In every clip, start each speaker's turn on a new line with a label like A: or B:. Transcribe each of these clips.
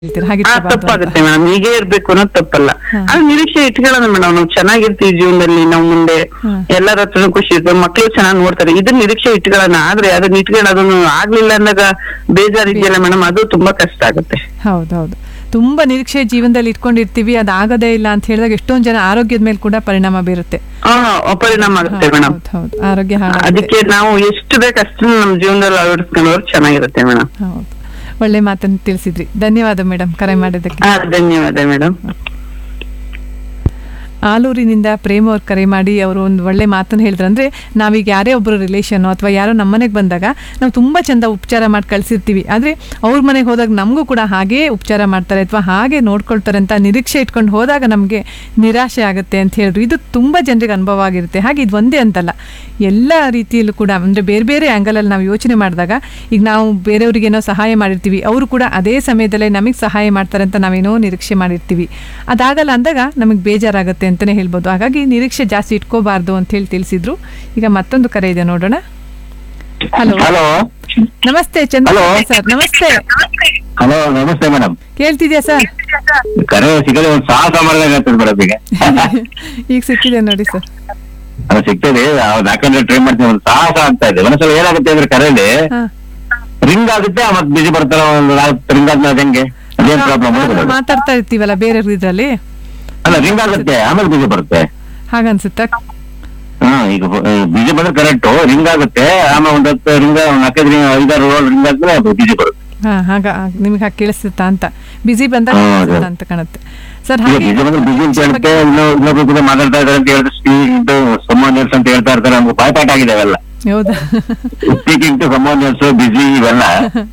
A: ಹೇಳ್ತೀರಾ
B: ಆ,
A: ಹಾಗಿರ್ಬಾರ್ದು ಅಂತ.
B: ತಪ್ಪಾಗುತ್ತೆ ಮೇಡಮ್ ಹೀಗೆ ಇರ್ಬೇಕು ಅನ್ನೋದು ತಪ್ಪಲ್ಲ
A: ಹಾ.
B: ಅದು ನಿರೀಕ್ಷೆ ಇಟ್ಕೊಳ್ಳೋಣ ಮೇಡಮ್ ನಾವು ಚೆನ್ನಾಗಿರ್ತೀವಿ ಜೀವನದಲ್ಲಿ ನಾವು ಮುಂದೆ
A: ಹಾ.
B: ಎಲ್ಲರ ಹತ್ರನೂ ಖುಷಿ ಇರ್ತದೆ ಮಕ್ಳು ಚೆನ್ನಾಗಿ ನೋಡ್ತಾರೆ ಇದನ್ನ ನಿರೀಕ್ಷೆ ಇಟ್ಕೊಳ್ಳೋಣ ಆದ್ರೆ ಅದನ್ನ ಇಟ್ಕೊಳ್ಳೋದನ್ನು ಆಗ್ಲಿಲ್ಲ ಅಂದಾಗ ಬೇಜಾರಿದೆಯಲ್ಲ ಮೇಡಮ್ ಅದು ತುಂಬಾ ಕಷ್ಟ ಆಗುತ್ತೆ
A: ಹೌದು ಹೌದು ತುಂಬಾ ನಿರೀಕ್ಷೆ ಜೀವನದಲ್ಲಿ ಇಟ್ಕೊಂಡಿರ್ತೀವಿ ಅದಾಗದೇ ಇಲ್ಲ ಅಂತ ಹೇಳಿದಾಗ ಎಷ್ಟೊಂದ್ ಜನ ಆರೋಗ್ಯದ ಮೇಲೆ ಕೂಡ ಪರಿಣಾಮ ಬೀರುತ್ತೆ
B: ಹಾ ಪರಿಣಾಮ ಆಗುತ್ತೆ ಮೇಡಮ್
A: ಹೌದು ಹೌದು ಆರೋಗ್ಯ ಹಾಳಾಗುತ್ತೆ
B: ಅದಕ್ಕೆ ನಾವು ಎಷ್ಟು ಬೇಕಷ್ಟು ನಮ್ಮ ಜೀವನದಲ್ಲಿ ಅಳವಡಿಸ್ಕೊಂಡವ್ರು ಚೆನ್ನಾಗಿರುತ್ತೆ ಮೇಡಮ್
A: ಹೌದು ಒಳ್ಳೆ ಮಾತನ್ನು ತಿಳಿಸಿದ್ರಿ ಧನ್ಯವಾದ ಮೇಡಮ್ ಕರೆ ಮಾಡಿದ್ದಕ್ಕೆ
B: ಹಾ ಧನ್ಯವಾದ ಮೇಡಮ್
A: ಆಲೂರಿನಿಂದ ಪ್ರೇಮ್ ಅವ್ರು ಕರೆ ಮಾಡಿ ಅವರು ಒಂದು ಒಳ್ಳೆ ಮಾತನ್ನು ಹೇಳಿದ್ರು ಅಂದರೆ ನಾವೀಗ ಯಾರೇ ಒಬ್ಬರು ರಿಲೇಷನ್ ಅಥವಾ ಯಾರೋ ನಮ್ಮ ಮನೆಗೆ ಬಂದಾಗ ನಾವು ತುಂಬ ಚಂದ ಉಪಚಾರ ಮಾಡಿ ಕಳಿಸಿರ್ತೀವಿ ಆದರೆ ಅವ್ರ ಮನೆಗೆ ಹೋದಾಗ ನಮಗೂ ಕೂಡ ಹಾಗೇ ಉಪಚಾರ ಮಾಡ್ತಾರೆ ಅಥವಾ ಹಾಗೆ ನೋಡ್ಕೊಳ್ತಾರೆ ಅಂತ ನಿರೀಕ್ಷೆ ಇಟ್ಕೊಂಡು ಹೋದಾಗ ನಮಗೆ ನಿರಾಶೆ ಆಗುತ್ತೆ ಅಂತ ಹೇಳಿದ್ರು ಇದು ತುಂಬ ಜನರಿಗೆ ಅನುಭವ ಆಗಿರುತ್ತೆ ಹಾಗೆ ಇದು ಒಂದೇ ಅಂತಲ್ಲ ಎಲ್ಲ ರೀತಿಯಲ್ಲೂ ಕೂಡ ಅಂದರೆ ಬೇರೆ ಬೇರೆ ಆ್ಯಂಗಲಲ್ಲಿ ನಾವು ಯೋಚನೆ ಮಾಡಿದಾಗ ಈಗ ನಾವು ಬೇರೆಯವ್ರಿಗೇನೋ ಸಹಾಯ ಮಾಡಿರ್ತೀವಿ ಅವರು ಕೂಡ ಅದೇ ಸಮಯದಲ್ಲೇ ನಮಗೆ ಸಹಾಯ ಮಾಡ್ತಾರೆ ಅಂತ ನಾವೇನೋ ನಿರೀಕ್ಷೆ ಮಾಡಿರ್ತೀವಿ ಅದಾಗಲ್ಲ ಅಂದಾಗ ನಮಗೆ ಬೇಜಾರಾಗುತ್ತೆ ಅಂತಲೇ ಹೇಳ್ಬೋದು ಹಾಗಾಗಿ ನಿರೀಕ್ಷೆ ಜಾಸ್ತಿ ಇಟ್ಕೋಬಾರ್ದು ಅಂತ ಹೇಳಿ ತಿಳಿಸಿದ್ರು ಈಗ ಮತ್ತೊಂದು ಕರೆ ಇದೆ ನೋಡೋಣ ಹಲೋ
C: ಹಲೋ
A: ನಮಸ್ತೆ ಚಂದ್ರ ಸರ್ ನಮಸ್ತೆ
C: ಹಲೋ ನಮಸ್ತೆ ಮೇಡಮ್
A: ಕೇಳ್ತಿದ್ಯಾ ಸರ್
C: ಕರೆ ಸಿಗದೆ ಒಂದು ಸಾಹಸ ಮಾಡ್ದಾಗತ್ತದ ಮೇಡಮ್ ಈಗ
A: ಈಗ ಸಿಕ್ಕಿದೆ ನೋಡಿ ಸರ್
C: ಅದು ಸಿಗ್ತದೆ ನಾಲ್ಕಂದ್ರೆ ಟ್ರೈ ಮಾಡ್ತೀನಿ ಒಂದು ಸಾಹಸ ಆಗ್ತಾ ಇದೆ ಒಂದ್ಸಲ ಏನಾಗುತ್ತೆ ಅಂದ್ರೆ ಕರೆಯಲ್ಲಿ
A: ಹಾ
C: ರಿಂಗ್ ಆಗುತ್ತೆ ಮತ್ತೆ ಬಿಜಿ ಬರ್ತಾರ ಒಂದು ನಾಲ್ಕು ರಿಂಗ್ ಆದ್ಮೇಲೆ ಅದ್ ಹೆಂಗೆ ಅದೇನ್ ಪ್ರಾಬ್ಲಮ್
A: ನಾವು ಮಾತಾಡ್ತಾ ಇರ್ತೀವಲ್ಲ ಬೇರೆ ಇದ್ರಲ್ಲಿ
C: ಅಲ್ಲ ರಿಂಗ್ ಆಗುತ್ತೆ ಆಮೇಲೆ ಬಿಜಿ ಬರುತ್ತೆ
A: ಹಾಗನ್ಸುತ್ತಾ
C: ಹಾ ಈಗ ಬಿಜಿ ಬಂದ್ರೆ ಕರೆಕ್ಟ್ ರಿಂಗ್ ಆಗುತ್ತೆ ಆಮೇಲೆ ಒಂದ್ ಹತ್ತು ರಿಂಗ್ ನಾಲ್ಕೈದು ರಿಂಗ್ ಐದಾರು ರಿಂಗ್ ಆದ್ಮೇಲೆ ಬಿಜಿ ಬರುತ್ತೆ
A: ಹಾ ಹಾಗ ನಿಮಗೆ ಹಾಗೆ ಕೇಳಿಸುತ್ತಾ ಅಂತ ಬಿಸಿ ಬಂದಾಗ
C: ಹೌದು.
A: ಕೇಳಿಸುತ್ತಾ ಅಂತ ಕಾಣುತ್ತೆ ಸರ್
C: ಈಗ
A: ಹಾಗೆ
C: ಬಿಜಿ ಬಂದ್ರೆ ಬಿಜಿ ಅಂತ ಹೇಳುತ್ತೆ ಇನ್ನೊ ಇನ್ನೊಬ್ರು ಕೂಡ ಮಾತಾಡ್ತಾ ಇದಾರೆ ಅಂತ ಹೇಳಿದ್ರೆ ಸ್ಪೀಡ್ ಸಮ್ಮನ್ ಇಯರ್ಸ್ ಅಂತ ಹೇಳ್ತಾ ಇರ್ತಾರೆ ನಮ್ಗೆ ಬಾಯ್ಪಾಠ ಆಗಿದೆ ಅವೆಲ್ಲ
A: ಹೌದಾ
C: ಸ್ಪೀಕಿಂಗ್ ಟು ಸಮ್ಮನ್ ಇಯರ್ಸ್ ಬಿಜಿ ಇವೆಲ್ಲ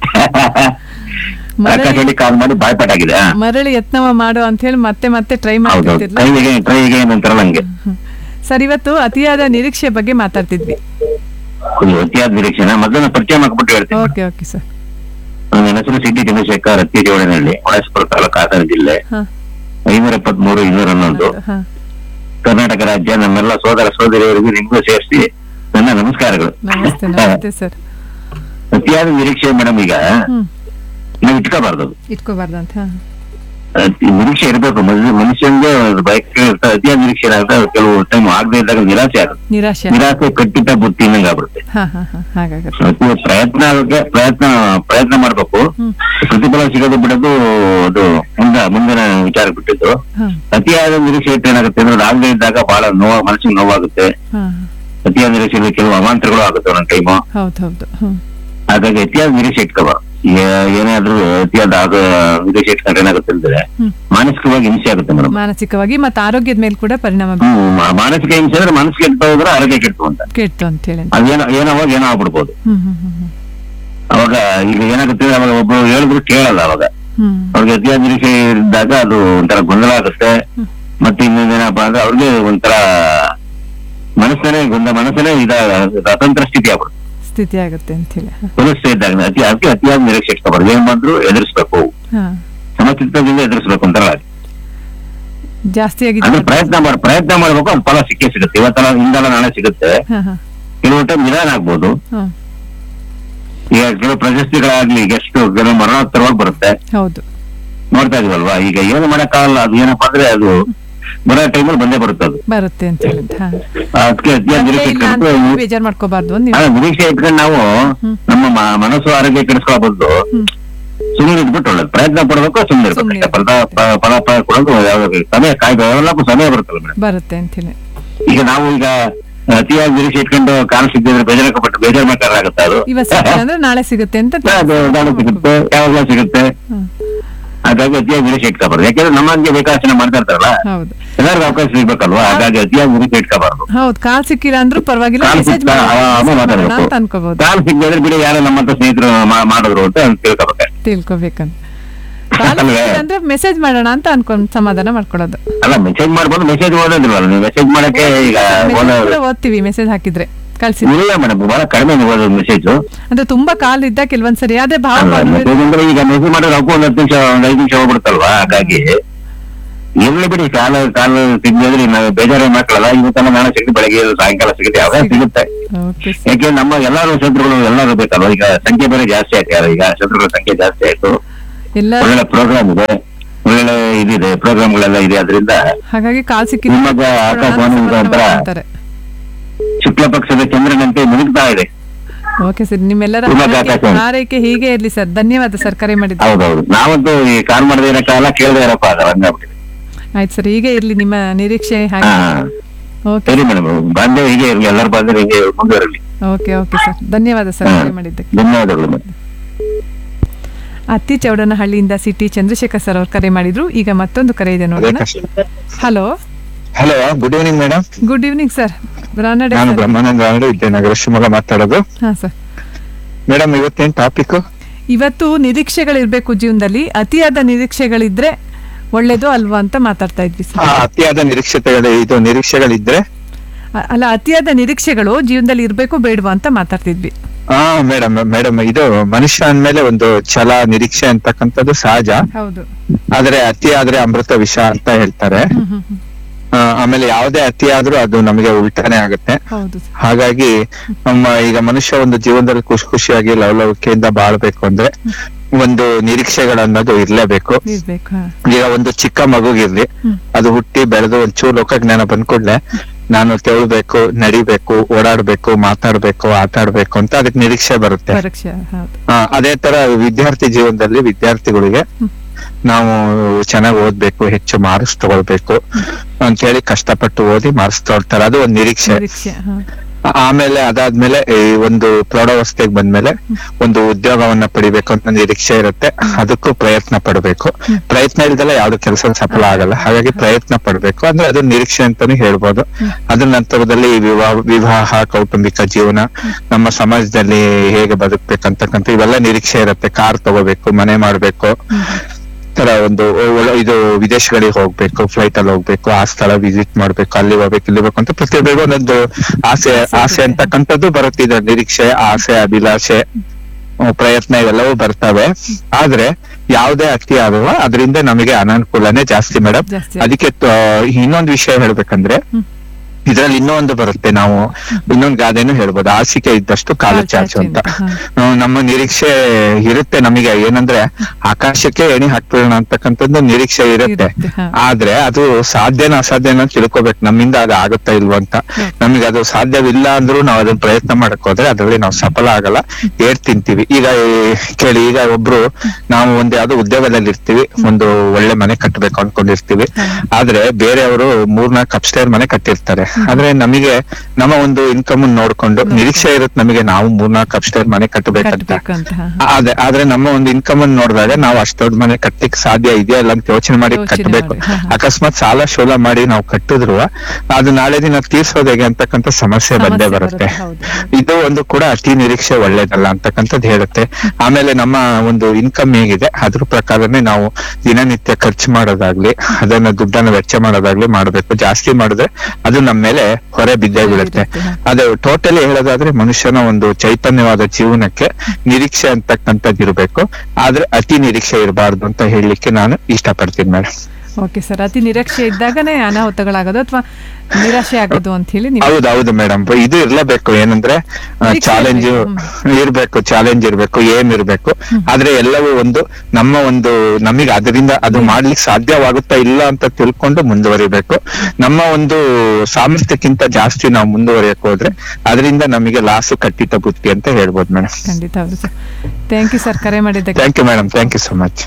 A: ಮರಳಿ
C: ಅಕ್ಕ ಕಾಲ್ ಮಾಡಿ ಬಾಯ್ಪಾಠ ಆಗಿದೆ ಹಾ.
A: ಮರಳಿ ಯತ್ನವ ಮಾಡು ಅಂತ ಹೇಳಿ ಮತ್ತೆ ಮತ್ತೆ ಟ್ರೈ
C: ಹೌದು
A: ಮಾಡ್ತಿರ್ತಿರ್ಲ
C: ಟ್ರೈಗೆ ಟ್ರೈಗೆ ಏನಂತಾರಲ್ಲ ಹಂಗೆ
A: ಸರ್ ಇವತ್ತು ಅತಿಯಾದ ನಿರೀಕ್ಷೆ ಬಗ್ಗೆ ಮಾತಾಡ್ತಿದ್ವಿ
C: ಇದು ಅತಿಯಾದ ನಿರೀಕ್ಷೆನ ಮೊದಲನ್ನ ಪರಿಚಯ ಮಾಡ್ಬಿಟ್ಟು ಹೇಳ್ತೀನಿ
A: ಓಕೆ ಓಕೆ ಸರ್
C: ನನ್ನ ಹೆಸರು ಸಿ ಟಿ ಚಂದ್ರಶೇಖರ್ ಹತ್ತಿ ಜೋಡನಹಳ್ಳಿ ಹೊಳಸ್ಪುರ ತಾಲೂಕು ಹಾಸನ ಜಿಲ್ಲೆ
A: ಹಾ
C: ಐನೂರ ಎಪ್ಪತ್ಮೂರು ಇನ್ನೂರ ಹನ್ನೊಂದು
A: ಹಾ
C: ಕರ್ನಾಟಕ ರಾಜ್ಯ ನಮ್ಮೆಲ್ಲ ಸೋದರ ಸೋದರಿಯರಿಗೂ ನಿಮಗೂ ಸೇರಿಸಿ ನನ್ನ ನಮಸ್ಕಾರಗಳು
A: ನಮಸ್ತೆ ನಮಸ್ತೆ ಸರ್
C: ಅತಿಯಾದ ನಿರೀಕ್ಷೆ ಮೇಡಮ್ ಈಗ
A: ಹ್ಮ್
C: ನಾವು ಇಟ್ಕೋಬಾರ್ದು ಅದು.
A: ಇಟ್ಕೋಬಾರ್ದು ಅಂತ ಹಾ
C: ಅತಿ ನಿರೀಕ್ಷೆ ಇರಬೇಕು ಮನುಷ್ಯನ್ಗೆ ಬೈಕ್ ಅತಿಯಾದ ನಿರೀಕ್ಷೆ ಏನಾಗುತ್ತೆ ಅದು ಕೆಲವು ಟೈಮ್ ಆಗದೆ ಇದ್ದಾಗ ನಿರಾಸೆ ಆಗುತ್ತೆ
A: ನಿರಾಶೆ
C: ನಿರಾಸೆ ಕಟ್ಟಿಟ್ಟ ಬುತ್ತಿ ಇನ್ನಂಗ್ ಆಗ್ಬಿಡುತ್ತೆ
A: ಹಾ ಹಾ ಹಾ ಹಾಗಾಗತ್ತೆ
C: ಅತಿ ಪ್ರಯತ್ನ ಆಗೋಕೆ ಪ್ರಯತ್ನ ಪ್ರಯತ್ನ ಮಾಡ್ಬೇಕು
A: ಹ್ಮ್
C: ಪ್ರತಿಫಲ ಸಿಗೋದು ಬಿಡೋದು ಅದು ಮುಂದೆ ಮುಂದಿನ ವಿಚಾರ ಬಿಟ್ಟಿದ್ದು
A: ಹಾ
C: ಅತಿಯಾದ ನಿರೀಕ್ಷೆ ಇಟ್ಟು ಏನಾಗುತ್ತೆ ಅಂದ್ರೆ ಆಗದೆ ಇದ್ದಾಗ ಬಹಳ ನೋವು ಮನಸ್ಸಿಗೆ ನೋವಾಗುತ್ತೆ
A: ಹಾ
C: ಅತಿಯಾದ ನಿರೀಕ್ಷೆ ಇದ್ರೆ ಕೆಲವು ಅವಾಂತರಗಳು ಆಗುತ್ತೆ ಒಂದೊಂದು ಟೈಮು
A: ಹೌದು ಹೌದು ಹ್ಮ್
C: ಹಾಗಾಗಿ ಅತಿಯಾದ ನಿರೀಕ್ಷೆ ಇಟ್ಕೋಬ ಏನಾದ್ರೂ ಅತಿಯಾದ ಆಗ ನಿರೀಕ್ಷೆ ಇಟ್ಕೊಂಡ್ರೆ ಏನಾಗುತ್ತೆ ಅಂದ್ರೆ
A: ಹ್ಮ್
C: ಮಾನಸಿಕವಾಗಿ ಹಿಂಸೆ ಆಗುತ್ತೆ ಮೇಡಮ್
A: ಮಾನಸಿಕವಾಗಿ ಮತ್ತು ಆರೋಗ್ಯದ ಮೇಲೆ ಕೂಡ ಪರಿಣಾಮ ಬೀ-
C: ಹ್ಮ್ ಮಾ- ಮಾನಸಿಕ ಹಿಂಸೆ ಅಂದ್ರೆ ಮನಸ್ಸಿಗೆ ಕೆಟ್ಟು ಹೋದ್ರೆ ಆರೋಗ್ಯ ಕೆಟ್ಟು ಅಂತ
A: ಕೆಡ್ತು ಅಂತ ಹೇಳಿ
C: ಅದೇನೋ ಏನೋ ಅವಾಗ ಏನೋ ಆಗ್ಬಿಡ್ಬೋದು
A: ಹ್ಮ್ ಹ್ಮ್ ಹ್ಮ್ ಹ್ಮ್
C: ಅವಾಗ ಈಗ ಏನಾಗುತ್ತೆ ಅಂದ್ರೆ ಅವಾಗ ಒಬ್ರು ಹೇಳಿದ್ರು ಕೇಳಲ್ಲ ಅವಾಗ
A: ಹ್ಮ್
C: ಅವ್ರಿಗೆ ಅತಿಯಾದ ನಿರೀಕ್ಷೆ ಇದ್ದಾಗ ಅದು ಒಂಥರ ಗೊಂದಲ ಆಗುತ್ತೆ ಮತ್ತೆ ಇನ್ನೊಂದೇನಪ್ಪ ಅಂದ್ರೆ ಅವ್ರಿಗೆ ಒಂಥರ ಮನಸ್ಸನೇ ಗೊಂದ ಮನಸ್ಸನೇ ಇದ ಅತಂತ್ರ ಸ್ಥಿತಿ ಆಗ್ಬಿಡುತ್ತೆ
A: ಸ್ಥಿತಿ ಆಗುತ್ತೆ ಅಂತ ಹೇಳಿ
C: ಕುಲಿಸ್ತಾ ಇದ್ದಾಗ ಅತಿ ಅದಕ್ಕೆ ಅತಿಯಾದ ನಿರೀಕ್ಷೆ ಇಟ್ಕೋಬಾರ್ದು ಏನ್ ಬಂದ್ರು ಎದುರಿಸ್ಬೇಕು
A: ಹಾ
C: ಸಮಚಿತ್ತದಿಂದ ಎದುರಿಸ್ಬೇಕು ಅಂತಾರಲ್ಲ
A: ಜಾಸ್ತಿ
C: ಅದು
A: ಆಗಿದೆ
C: ಪ್ರಯತ್ನ ಮಾಡಿ ಪ್ರಯತ್ನ ಮಾಡ್ಬೇಕು ಅದು ಫಲ ಸಿಕ್ಕೇ ಸಿಗುತ್ತೆ ಇವತ್ತಲ್ಲ ಹಿಂದಲ್ಲ ನಾಳೆ ಸಿಗುತ್ತೆ
A: ಹಾ ಹಾ
C: ಕೆಲವು ಟೈಮ್ ನಿಧಾನ ಆಗ್ಬೋದು
A: ಹಾ
C: ಈಗ ಕೆಲವು ಪ್ರಶಸ್ತಿಗಳಾಗ್ಲಿ ಈಗ ಎಷ್ಟು ಕೆಲವು ಮರಣೋತ್ತರವಾಗಿ ಬರುತ್ತೆ
A: ಹೌದು
C: ನೋಡ್ತಾ ಇದೀವಲ್ವಾ ಈಗ ಏನು ಮಾಡಕ್ಕಾಗಲ್ಲ ಅದು ಏನಪ್ಪಾ ಅಂದ್ರೆ ಅದು ಬರೋ ಟೈಮಲ್ಲಿ ಬಂದೇ ಬರುತ್ತೆ ಅದು
A: ಬರುತ್ತೆ ಅಂತ ಹೇಳಿ ಹಾ
C: ಅದಕ್ಕೆ ಅತಿಯಾದ
A: ಮತ್ತೆ
C: ನಿರೀಕ್ಷೆ
A: ಇಲ್ಲ ಅಂತ
C: ಇಟ್ಕೊಂಡು
A: ಹೇಳಿ ಬೇಜಾರ್ ಮಾಡ್ಕೋಬಾರ್ದು ಅಂತ ನೀವು
C: ಅಲ್ಲ, ನಿರೀಕ್ಷೆ ಇಟ್ಕೊಂಡು ನಾವು
A: ಹ್ಮ್.
C: ನಮ್ಮ ಮ- ಮನಸ್ಸು ಆರೋಗ್ಯ ಕೆಡಿಸ್ಕೊಳ್ಳೋ ಬದಲು
A: ಹ್ಮ್
C: ಸುಮ್ಮನೆ ಇದ್ಬಿಟ್ಟು ಒಳ್ಳೇದು ಪ್ರಯತ್ನ ಪಡ್ಬೇಕು ಸುಮ್ಮನೆ
A: ಸುಮ್ನೆ
C: ಇರ್ಬೇಕು ಫಲ ಪ- ಫಲ ಫಲ ಕೊಡೋದು ಯಾವ್ದು ಸಮಯ ಕಾಯ್ದು ಎಲ್ಲಕ್ಕೂ ಸಮಯ ಬರುತ್ತಲ್ಲ ಮೇಡಮ್
A: ಬರುತ್ತೆ ಅಂತ ಹೇಳಿ
C: ಈಗ ನಾವು ಈಗ ಅತಿಯಾಗಿ ನಿರೀಕ್ಷೆ ಇಟ್ಕೊಂಡು ಕಾಲ ಸಿಕ್ಕಿದ್ರೆ ಬೇಜಾರಕ್ಕೆ ಬೇಜಾರು ಮಾಡ್ಕಾರಾಗುತ್ತೆ ಅದು
A: ಇವತ್ತು ಸಿಕ್ಕಿಲ್ಲ ಅಂದ್ರೆ ನಾಳೆ ಸಿಗುತ್ತೆ ಅಂತ
C: ಅದು ನಾಳೆ ಸಿಗುತ್ತೆ ಯಾವಾಗಲೂ ಸಿಗುತ್ತೆ
A: ಹ್ಮ್.
C: ಹಾಗಾಗಿ ಅತಿಯಾಗಿ ನಿರೀಕ್ಷೆ ಇಟ್ಕೋಬಾರ್ದು ಯಾಕಂದ್ರೆ ನಮಗೆ ಬೇಕಾದಷ್ಟು ಮಾಡ್ತಾ ಇರ್ತಾರಲ್ಲ
A: ಹೌದು
C: ಎಲ್ಲರಿಗೂ ಅವಕಾಶ ಸಿಗ್ಬೇಕಲ್ವಾ ಹಾಗಾಗಿ ಅತಿಯಾಗಿ ನಿರೀಕ್ಷೆ ಇಟ್ಕೋಬಾರ್ದು
A: ಹೌದು ಕಾಲ್ ಸಿಕ್ಕಿಲ್ಲ ಅಂದ್ರೂ ಪರವಾಗಿಲ್ಲ
C: ಕಾಲ್
A: ಮೆಸೇಜ್
C: ಸಿಕ್ತಾ ಆಮೇಲೆ ಮಾತಾಡ್ಬೇಕು
A: ಅಂತ ಅನ್ಕೋಬಹುದು
C: ಕಾಲ್ ಸಿಕ್ಕಿದ್ರೆ ಬಿಡಿ ಯಾರೋ ನಮ್ಮ ಹತ್ರ ಸ್ನೇಹಿತರು ಮಾ- ಮಾಡಿದ್ರು ಅಂತ ತಿಳ್ಕೊಬೇಕು
A: ತಿಳ್ಕೊಬೇಕಂತ ಕಾಲ್
C: ಅಲ್ವೇ?
A: ಸಿಕ್ಕಿಲ್ಲ ಅಂದ್ರೆ ಮೆಸೇಜ್ ಮಾಡೋಣ ಅಂತ ಅನ್ಕೊಂಡ್ ಸಮಾಧಾನ ಮಾಡ್ಕೊಳ್ಳೋದು
C: ಅಲ್ಲ ಮೆಸೇಜ್ ಮಾಡ್ಬೋದು ಮೆಸೇಜ್ ಓದೋದಿಲ್ವಲ್ಲ ನೀವು ಮೆಸೇಜ್ ಮಾಡಕ್ಕೆ ಈಗ
A: Message
C: ಓದೋ
A: ಕೂಡ ಓದ್ತೀವಿ ಮೆಸೇಜ್ ಹಾಕಿದ್ರೆ ಕಳ್ಸಿ
C: ಇಲ್ಲ ಮೇಡಮ್ ಬಹಳ ಕಡಿಮೆ ನೀವು ಓದೋದು ಮೆಸೇಜ್
A: ಅಂದ್ರೆ ತುಂಬಾ ಕಾಲ್ ಇದ್ದ ಕೆಲವೊಂದ್ಸರಿ ಅದೇ ಭಾವ ಮಾಡಿದ್ರೆ
C: ಮೆಸೇಜ್ ಅಂದ್ರೆ ಈಗ ಮೆಸೇಜ್ ಮಾಡಿದ್ರೆ ಅವಕ್ಕೂ ಒಂದ್ ಹತ್ತು ನಿಮಿಷ ಒಂದ್ ಐದು ನಿಮಿಷ ಹೋಗ್ಬಿಡುತ್ತಲ್ವಾ ಹಾಗಾಗಿ ಇರ್ಲಿ ಬಿಡಿ ಕಾಲ ಕಾಲ ಸಿಗ್ಲಿದ್ರೆ ನಾವು ಬೇಜಾರು ಮಾಡ್ಕೊಳ್ಳಲ್ಲ ಇವತ್ತಲ್ಲ ನಾಳೆ ಸಿಗುತ್ತೆ ಬೆಳಗ್ಗೆ ಸಾಯಂಕಾಲ ಸಿಗುತ್ತೆ ಯಾವಾಗ ಸಿಗುತ್ತೆ
A: ಓಕೆ
C: ಯಾಕೆ ನಮ್ಮ ಎಲ್ಲಾರು ಶತ್ರುಗಳು ಎಲ್ಲರೂ ಬೇಕಲ್ವಾ ಈಗ ಸಂಖ್ಯೆ ಬೇರೆ ಜಾಸ್ತಿ ಆಗ್ತಾರೆ ಈಗ ಶತ್ರುಗಳ ಸಂಖ್ಯೆ ಜಾಸ್ತಿ ಆಯ್ತು
A: ಎಲ್ಲ
C: ಒಳ್ಳೆ ಪ್ರೋಗ್ರಾಮ್ ಇದೆ ಒಳ್ಳೆ ಇದಿದೆ ಪ್ರೋಗ್ರಾಮ್ಗಳೆಲ್ಲ ಇದೆ ಅದರಿಂದ
A: ಹಾಗಾಗಿ ಕಾಲ್ ಸಿಕ್ಕಿ
C: ನಿಮಗೆ ಆಕಾಶವಾಣಿ ಮುಖಾಂತರ
A: ಅಂತಾರೆ
C: ಶುಕ್ಲ ಪಕ್ಷದ ಚಂದ್ರನಂತೆ ಮಿನುಗ್ತಾ ಇದೆ
A: ಓಕೆ ಸರ್ ನಿಮ್ಮೆಲ್ಲರ
C: ತುಂಬ
A: ಹಾರೈಕೆ-
C: ಆಕಾಶವಾಣಿ.
A: ಹಾರೈಕೆ ಹೀಗೆ ಇರ್ಲಿ ಸರ್ ಧನ್ಯವಾದ ಸರ್ ಕರೆ ಮಾಡಿದ್ದು
C: ಹೌದೌದು ನಾವಂತೂ ಈ ಕಾಲ್ ಮಾಡದೇ ಇರೋ ಕಾಲ ಕೇಳದೇ ಇರೋ ಕಾಲ ಹಂಗಾಗ್ಬಿಟ್ಟಿದೆ
A: ಆಯ್ತು ಸರ್ ಹೀಗೆ ಇರ್ಲಿ ನಿಮ್ಮ ನಿರೀಕ್ಷೆ
C: ಹಾ
A: ಹಾಗೆ ಓಕೆ
C: ಸರಿ ಮೇಡಮ್ ಬಾಂಧವ್ಯ ಹೀಗೆ ಇರಲಿ ಎಲ್ಲರ ಬಾಂಧವ್ಯ ಹೀಗೆ ಮುಂದುವರಲಿ
A: ಓಕೆ ಓಕೆ ಸರ್ ಧನ್ಯವಾದ ಸರ್
C: ಹಾ
A: ಕರೆ ಮಾಡಿದ್ದಕ್ಕೆ
C: ಧನ್ಯವಾದಗಳು ಮೇಡಮ್
A: ಅತ್ತಿ ಚೌಡನಹಳ್ಳಿಯಿಂದ ಸಿಟಿ ಚಂದ್ರಶೇಖರ್ ಸರ್ ಅವ್ರು ಕರೆ ಮಾಡಿದ್ರು ಈಗ ಮತ್ತೊಂದು ಕರೆ ಇದೆ ನೋಡೋಣ hello
D: hello good evening madam
A: good evening sir Ranade
D: ನಾನು
A: ಸರ್
D: ಬ್ರಹ್ಮಾನಂದ ಅಂಗಡಿ ವಿದ್ಯಾನಗರ ಶಿವಮೊಗ್ಗ ಮಾತಾಡೋದು
A: ಹಾ ಸರ್
D: ಮೇಡಮ್ ಇವತ್ತೇನ್ ಟಾಪಿಕ್
A: ಇವತ್ತು ನಿರೀಕ್ಷೆಗಳಿರ್ಬೇಕು ಜೀವನದಲ್ಲಿ ಅತಿಯಾದ ನಿರೀಕ್ಷೆಗಳಿದ್ರೆ ಒಳ್ಳೇದು ಅಲ್ವಾ ಅಂತ ಮಾತಾಡ್ತಾ ಇದ್ವಿ ಸರ್
D: ಅತಿಯಾದ ನಿರೀಕ್ಷತೆಗಳು ಇದು ನಿರೀಕ್ಷೆಗಳಿದ್ರೆ
A: ಅ- ಅಲ್ಲ ಅತಿಯಾದ ನಿರೀಕ್ಷೆಗಳು ಜೀವನದಲ್ಲಿ ಇರ್ಬೇಕು ಬೇಡವಾ ಅಂತ ಮಾತಾಡ್ತಿದ್ವಿ
D: ಹಾ ಮೇಡಮ್ ಮೇಡಮ್ ಇದು ಮನುಷ್ಯ ಅಂದ್ಮೇಲೆ ಒಂದು ಛಲ ನಿರೀಕ್ಷೆ ಅಂತಕ್ಕಂಥದ್ದು ಸಹಜ
A: ಹೌದು
D: ಆದ್ರೆ ಅತಿ ಆದ್ರೆ ಅಮೃತ ವಿಷ ಅಂತ ಹೇಳ್ತಾರೆ
A: ಹ್ಮ್ ಹ್ಮ್ ಹ್ಮ್.
D: ಆ, ಆಮೇಲೆ ಯಾವುದೇ ಅತಿ ಆದ್ರೂ ಅದು ನಮಗೆ ಉಲ್ಟಾನೆ ಆಗುತ್ತೆ
A: ಹೌದು ಸರ್
D: ಹಾಗಾಗಿ ನಮ್ಮ ಈಗ ಮನುಷ್ಯ ಒಂದು ಜೀವನದಲ್ಲಿ ಖುಷಿ ಖುಷಿಯಾಗಿ ಲವಲವಿಕೆಯಿಂದ ಬಾಳ್ಬೇಕು ಅಂದ್ರೆ ಒಂದು ನಿರೀಕ್ಷೆಗಳನ್ನೋದು ಇರ್ಲೇಬೇಕು
A: ಇರ್ಬೇಕು ಹಾ
D: ಈಗ ಒಂದು ಚಿಕ್ಕ ಮಗುಗಿರ್ಲಿ
A: ಹ್ಮ್.
D: ಅದು ಹುಟ್ಟಿ ಬೆಳೆದು ಒಂಚೂರು ಲೋಕಜ್ಞಾನ ಬಂದ್ಕೂಡ್ಲೆ ನಾನು ತೆವಳ್ಬೇಕು ನಡಿಬೇಕು ಓಡಾಡ್ಬೇಕು ಮಾತಾಡ್ಬೇಕು ಆಟ ಆಡ್ಬೇಕು ಅಂತ ಅದಕ್ಕೆ ನಿರೀಕ್ಷೆ ಬರುತ್ತೆ
A: ಪರೀಕ್ಷೆ ಹೌದು
D: ಆ, ಅದೇ ತರ ವಿದ್ಯಾರ್ಥಿ ಜೀವನದಲ್ಲಿ ವಿದ್ಯಾರ್ಥಿಗಳಿಗೆ ನಾವು ಚೆನ್ನಾಗಿ ಓದ್ಬೇಕು ಹೆಚ್ಚು ಮಾರ್ಕ್ಸ್ ತಗೊಳ್ಬೇಕು ಅಂತ ಹೇಳಿ ಕಷ್ಟಪಟ್ಟು ಓದಿ ಮಾರ್ಕ್ಸ್ ತಗೊಳ್ತಾರೆ ಅದು ಒಂದು ನಿರೀಕ್ಷೆ
A: ನಿರೀಕ್ಷೆ ಹಾ
D: ಆ- ಆಮೇಲೆ ಅದಾದ್ಮೇಲೆ ಈ ಒಂದು ಪ್ರೌಢಾವಸ್ಥೆಗೆ ಬಂದ್ಮೇಲೆ ಒಂದು ಉದ್ಯೋಗವನ್ನ ಪಡಿಬೇಕು ಅಂತ ನಿರೀಕ್ಷೆ ಇರುತ್ತೆ ಅದಕ್ಕೂ ಪ್ರಯತ್ನ ಪಡಬೇಕು ಪ್ರಯತ್ನ ಇಲ್ದಲ್ಲ ಯಾವ್ದು ಕೆಲಸ ಸಫಲ ಆಗಲ್ಲ ಹಾಗಾಗಿ ಪ್ರಯತ್ನ ಪಡ್ಬೇಕು ಅಂದ್ರೆ ಅದು ನಿರೀಕ್ಷೆ ಅಂತಾನೆ ಹೇಳ್ಬೋದು ಅದ್ರ ನಂತರದಲ್ಲಿ ಈ ವಿವಾಹ ವಿವಾಹ ಕೌಟುಂಬಿಕ ಜೀವನ ನಮ್ಮ ಸಮಾಜದಲ್ಲಿ ಹೇಗೆ ಬದುಕ್ಬೇಕಂತಕ್ಕಂಥ ಇವೆಲ್ಲ ನಿರೀಕ್ಷೆ ಇರುತ್ತೆ ಕಾರ್ ತಗೋಬೇಕು ಮನೆ ಮಾಡ್ಬೇಕು ತರ ಒಂದು ಒಳ್ಳೆ ಇದು ವಿದೇಶಗಳಿಗೆ ಹೋಗ್ಬೇಕು ಫ್ಲೈಟ್ ಅಲ್ಲಿ ಹೋಗ್ಬೇಕು ಆ ಸ್ಥಳ ವಿಸಿಟ್ ಮಾಡ್ಬೇಕು ಅಲ್ಲಿ ಹೋಗ್ಬೇಕು ಇಲ್ಲಿ ಹೋಗ್ಬೇಕು ಅಂತ ಪ್ರತಿಯೊಬ್ಬರಿಗೂ ಒಂದೊಂದು ಆಸೆ ಆಸೆ ಅಂತಕ್ಕಂಥದ್ದು ಬರುತ್ತೆ ಇದು ನಿರೀಕ್ಷೆ ಆಸೆ ಅಭಿಲಾಷೆ ಹ್ಮ್, ಪ್ರಯತ್ನ ಇವೆಲ್ಲವೂ ಬರ್ತವೆ ಆದ್ರೆ ಯಾವುದೇ ಅತಿ ಆಗುವ ಅದರಿಂದ ನಮಗೆ ಅನಾನುಕೂಲನೇ ಜಾಸ್ತಿ ಮೇಡಮ್
A: ಜಾಸ್ತಿ
D: ಅದಕ್ಕೆ ತ- ಇನ್ನೊಂದು ವಿಷಯ ಹೇಳ್ಬೇಕಂದ್ರೆ
A: ಹ್ಮ್.
D: ಇದ್ರಲ್ಲಿ ಇನ್ನೊಂದು ಬರುತ್ತೆ ನಾವು ಇನ್ನೊಂದು ಗಾದೆನೂ ಹೇಳ್ಬೋದು ಆಸಿಕೆ ಇದ್ದಷ್ಟು ಕಾಲು ಚಾಚು ಅಂತ
A: ಹಾ.
D: ಹ್ಮ್, ನಮ್ಮ ನಿರೀಕ್ಷೆ ಇರುತ್ತೆ ನಮಗೆ ಏನಂದ್ರೆ ಆಕಾಶಕ್ಕೆ ಎಣಿ ಹಾಕ್ಬಿಡೋಣ ಅಂತಕ್ಕಂಥದ್ದು ನಿರೀಕ್ಷೆ ಇರುತ್ತೆ
A: ಇರುತ್ತೆ, ಹಾ.
D: ಆದ್ರೆ ಅದು ಸಾಧ್ಯನ ಅಸಾಧ್ಯನ ತಿಳ್ಕೊಬೇಕು ನಮ್ಮಿಂದ ಅದು ಆಗುತ್ತಾ ಇಲ್ವಾ ಅಂತ ನಮಗೆ ಅದು ಸಾಧ್ಯವಿಲ್ಲ ಅಂದ್ರೂ ನಾವು ಅದನ್ನ ಪ್ರಯತ್ನ ಮಾಡಕ್ ಹೋದ್ರೆ ಅದರಲ್ಲಿ ನಾವು ಸಫಲ ಆಗಲ್ಲ ಏರ್ ತಿಂತೀವಿ ಈಗ ಈ ಕೇಳಿ ಈಗ ಒಬ್ರು ನಾವು ಒಂದ್ ಯಾವ್ದೋ ಉದ್ಯೋಗದಲ್ಲಿ ಇರ್ತೀವಿ ಒಂದು ಒಳ್ಳೆ ಮನೆ ಕಟ್ಟಬೇಕು ಅನ್ಕೊಂಡಿರ್ತೀವಿ ಆದ್ರೆ ಬೇರೆಯವರು ಮೂರ್ನಾಲ್ಕು ಅಪ್ಸ್ಟೇರ್ ಮನೆ ಕಟ್ಟಿರ್ತಾರೆ ಆದ್ರೆ ನಮಗೆ ನಮ್ಮ ಒಂದು ಇನ್ಕಮ್ ನೋಡ್ಕೊಂಡು ನಿರೀಕ್ಷೆ ಇರುತ್ತೆ ನಮಗೆ ನಾವು ಮೂರ್ನಾಲ್ಕು ಅಪ್ಸ್ಟೇರ್ ಮನೆ ಕಟ್ಟಬೇಕಂತ
A: ಕಟ್ಬೇಕು ಅಂತ ಹಾ.
D: ಅದೇ ಆದ್ರೆ ನಮ್ಮ ಒಂದು ಇನ್ಕಮ್ ಅನ್ನು ನೋಡಿದಾಗ ನಾವು ಅಷ್ಟು ದೊಡ್ಡ ಮನೆ ಕಟ್ಟಲಿಕ್ಕೆ ಸಾಧ್ಯ ಇದೆಯಾ ಇಲ್ಲ ಅಂತ ಯೋಚನೆ ಮಾಡಿ
A: ಯೋಚನೆ
D: ಕಟ್ಟಬೇಕು
A: ಮಾಡಿ, ಹಾ, ಹಾ.
D: ಅಕಸ್ಮಾತ್ ಸಾಲ ಶೋಲ ಮಾಡಿ ನಾವು ಕಟ್ಟಿದ್ರು ಅದು ನಾಳೆ ದಿನ ತೀರ್ಸೋದು ಹೇಗೆ ಅಂತಕ್ಕಂಥ ಸಮಸ್ಯೆ ಬಂದೇ
A: ಸಮಸ್ಯೆ
D: ಬರುತ್ತೆ
A: ಬರುತ್ತೆ, ಹೌದು,
D: ಇದು ಒಂದು ಕೂಡ ಅತಿ ನಿರೀಕ್ಷೆ ಒಳ್ಳೇದಲ್ಲ ಅಂತಕ್ಕಂಥದ್ದು ಹೇಳುತ್ತೆ ಆಮೇಲೆ ನಮ್ಮ ಒಂದು ಇನ್ಕಮ್ ಹೇಗಿದೆ ಅದ್ರ ಪ್ರಕಾರನೇ ನಾವು ದಿನನಿತ್ಯ ಖರ್ಚು ಮಾಡೋದಾಗ್ಲಿ ಅದನ್ನ ದುಡ್ಡನ್ನ ವೆಚ್ಚ ಮಾಡೋದಾಗ್ಲಿ ಮಾಡ್ಬೇಕು ಜಾಸ್ತಿ ಮಾಡಿದ್ರೆ ಅದು ನಮ್ಮ ಮೇಲೆ ಹೊರೆ ಬಿದ್ದೇ ಬೀಳುತ್ತೆ
A: ಇರುತ್ತೆ, ಹಾ.
D: ಅದೇ ಟೋಟಲಿ ಹೇಳೋದಾದ್ರೆ ಮನುಷ್ಯನ ಒಂದು ಚೈತನ್ಯವಾದ ಜೀವನಕ್ಕೆ ನಿರೀಕ್ಷೆ ಅಂತಕ್ಕಂಥದ್ದು ಇರಬೇಕು ಆದ್ರೆ ಅತಿ ನಿರೀಕ್ಷೆ ಇರಬಾರ್ದು ಅಂತ ಹೇಳಲಿಕ್ಕೆ ನಾನು ಇಷ್ಟಪಡ್ತೀನಿ ಮೇಡಮ್
A: ಓಕೆ ಸರ್ ಅತಿ ನಿರೀಕ್ಷೆ ಇದ್ದಾಗನೇ ಅನಾಹುತಗಳಾಗೋದು ಅಥವಾ ನಿರಾಶೆ ಆಗೋದು ಅಂತ ಹೇಳಿ ನೀವು
D: ಹೌದು ಹೌದು ಮೇಡಮ್ ಇದು ಇರ್ಲೇಬೇಕು ಏನಂದ್ರೆ
A: ನಿರೀಕ್ಷೆ
D: ಚಾಲೆಂಜ್
A: ಇರ್ಬೇಕು,
D: ಇರ್ಬೇಕು ಚಾಲೆಂಜ್ ಇರ್ಬೇಕು ಏಮ್ ಇರ್ಬೇಕು ಆದ್ರೆ ಎಲ್ಲವೂ ಒಂದು ನಮ್ಮ ಒಂದು ನಮಗೆ ಅದರಿಂದ ಅದು ಮಾಡ್ಲಿಕ್ಕೆ ಸಾಧ್ಯವಾಗುತ್ತಾ ಇಲ್ಲ ಅಂತ ತಿಳ್ಕೊಂಡು ಮುಂದುವರಿಬೇಕು ನಮ್ಮ ಒಂದು ಸಾಮರ್ಥ್ಯಕ್ಕಿಂತ ಜಾಸ್ತಿ ನಾವು ಮುಂದುವರಿಯಕ್ ಹೋದ್ರೆ ಅದರಿಂದ ನಮಗೆ ಲಾಸು ಕಟ್ಟಿತ ಬುತ್ತಿ ಅಂತ ಹೇಳ್ಬೋದು ಮೇಡಮ್
A: ಖಂಡಿತ ಹೌದು ಸರ್ ಥ್ಯಾಂಕ್ ಯು ಸರ್ ಕರೆ ಮಾಡಿದ್ದಕ್ಕೆ
D: thank you madam thank you so much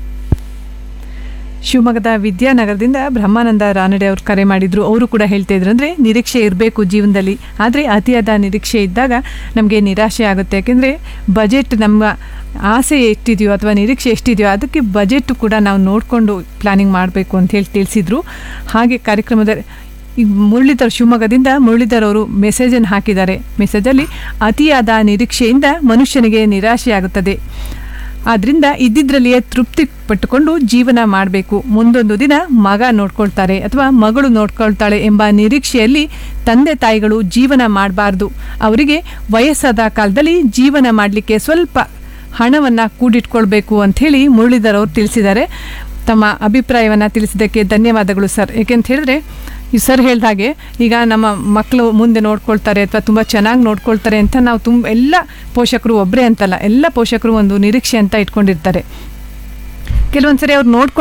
A: ಶಿವಮೊಗ್ಗದ ವಿದ್ಯಾನಗರದಿಂದ ಬ್ರಹ್ಮಾನಂದ ರಾನಡೆ ಅವರು ಕರೆ ಮಾಡಿದ್ರು ಅವರು ಕೂಡ ಹೇಳ್ತಾ ಇದ್ರು ಅಂದರೆ ನಿರೀಕ್ಷೆ ಇರಬೇಕು ಜೀವನದಲ್ಲಿ ಆದರೆ ಅತಿಯಾದ ನಿರೀಕ್ಷೆ ಇದ್ದಾಗ ನಮಗೆ ನಿರಾಶೆ ಆಗುತ್ತೆ ಯಾಕೆಂದರೆ ಬಜೆಟ್ ನಮ್ಮ ಆಸೆ ಎಷ್ಟಿದೆಯೋ ಅಥವಾ ನಿರೀಕ್ಷೆ ಎಷ್ಟಿದೆಯೋ ಅದಕ್ಕೆ ಬಜೆಟ್ ಕೂಡ ನಾವು ನೋಡಿಕೊಂಡು ಪ್ಲಾನಿಂಗ್ ಮಾಡಬೇಕು ಅಂತ ಹೇಳಿ ತಿಳಿಸಿದ್ರು ಹಾಗೆ ಕಾರ್ಯಕ್ರಮದ ಈಗ ಮುರಳೀಧರ್ ಶಿವಮೊಗ್ಗದಿಂದ ಮುರಳೀಧರ್ ಅವರು ಮೆಸೇಜನ್ನು ಹಾಕಿದ್ದಾರೆ ಮೆಸೇಜಲ್ಲಿ ಅತಿಯಾದ ನಿರೀಕ್ಷೆಯಿಂದ ಮನುಷ್ಯನಿಗೆ ನಿರಾಶೆ ಆಗುತ್ತದೆ ಆದ್ರಿಂದ ಇದ್ದಿದ್ರಲ್ಲಿಯೇ ತೃಪ್ತಿ ಪಟ್ಟುಕೊಂಡು ಜೀವನ ಮಾಡಬೇಕು ಮುಂದೊಂದು ದಿನ ಮಗ ನೋಡ್ಕೊಳ್ತಾರೆ ಅಥವಾ ಮಗಳು ನೋಡ್ಕೊಳ್ತಾಳೆ ಎಂಬ ನಿರೀಕ್ಷೆಯಲ್ಲಿ ತಂದೆ ತಾಯಿಗಳು ಜೀವನ ಮಾಡಬಾರ್ದು ಅವರಿಗೆ ವಯಸ್ಸಾದ ಕಾಲದಲ್ಲಿ ಜೀವನ ಮಾಡಲಿಕ್ಕೆ ಸ್ವಲ್ಪ ಹಣವನ್ನು ಕೂಡಿಟ್ಕೊಳ್ಬೇಕು ಅಂಥೇಳಿ ಮುರಳೀಧರ್ ಅವರು ತಿಳಿಸಿದ್ದಾರೆ ತಮ್ಮ ಅಭಿಪ್ರಾಯವನ್ನು ತಿಳಿಸಿದ್ದಕ್ಕೆ ಧನ್ಯವಾದಗಳು ಸರ್ ಏಕೆಂತ ಹೇಳಿದ್ರೆ ಈ ಸರ್ ಹೇಳ್ದ ಹಾಗೆ ಈಗ ನಮ್ಮ ಮಕ್ಕಳು ಮುಂದೆ ನೋಡ್ಕೊಳ್ತಾರೆ ಅಥವಾ ತುಂಬ ಚೆನ್ನಾಗಿ ನೋಡ್ಕೊಳ್ತಾರೆ ಅಂತ ನಾವು ತುಂಬ ಎಲ್ಲ ಪೋಷಕರು ಒಬ್ಬರೇ ಅಂತಲ್ಲ ಎಲ್ಲ ಪೋಷಕರು ಒಂದು ನಿರೀಕ್ಷೆ ಅಂತ ಇಟ್ಕೊಂಡಿರ್ತಾರೆ ಕೆಲವೊಂದ್ಸರಿ ಅವ್ರು ನೋಡ್ಕೊಂಡು